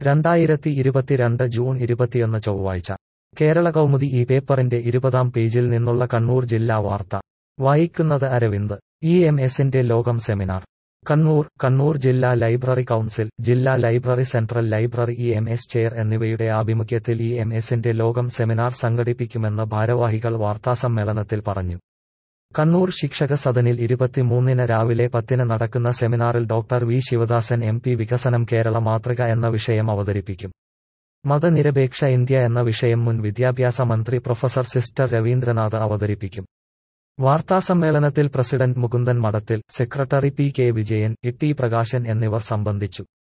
രണ്ടായിരത്തി ഇരുപത്തിരണ്ട് ജൂൺ ഇരുപത്തിയൊന്ന് ചൊവ്വാഴ്ച കേരള കൗമുദി ഈ പേപ്പറിന്റെ ഇരുപതാം പേജിൽ നിന്നുള്ള കണ്ണൂർ ജില്ലാ വാർത്ത വായിക്കുന്നത് അരവിന്ദ് ഇ എം എസിന്റെ ലോകം സെമിനാർ കണ്ണൂർ കണ്ണൂർ ജില്ലാ ലൈബ്രറി കൗൺസിൽ ജില്ലാ library central library E M S chair എന്നിവയുടെ ആഭിമുഖ്യത്തിൽ ഇ എം എസിന്റെ ലോകം സെമിനാർ സംഘടിപ്പിക്കുമെന്ന് ഭാരവാഹികൾ വാർത്താസമ്മേളനത്തിൽ പറഞ്ഞു കണ്ണൂർ ശിക്ഷക സദനിൽ ഇരുപത്തിമൂന്നിന് രാവിലെ പത്തിന് നടക്കുന്ന സെമിനാറിൽ doctor V Sivadasan M P വികസനം കേരള മാതൃക എന്ന വിഷയം അവതരിപ്പിക്കും മതനിരപേക്ഷ ഇന്ത്യ എന്ന വിഷയം മുൻ വിദ്യാഭ്യാസ മന്ത്രി പ്രൊഫസർ സിസ്റ്റർ രവീന്ദ്രനാഥ് അവതരിപ്പിക്കും വാർത്താസമ്മേളനത്തിൽ president Mukundan Madathil secretary P K Vijayan E T Prakashan എന്നിവർ സംബന്ധിച്ചു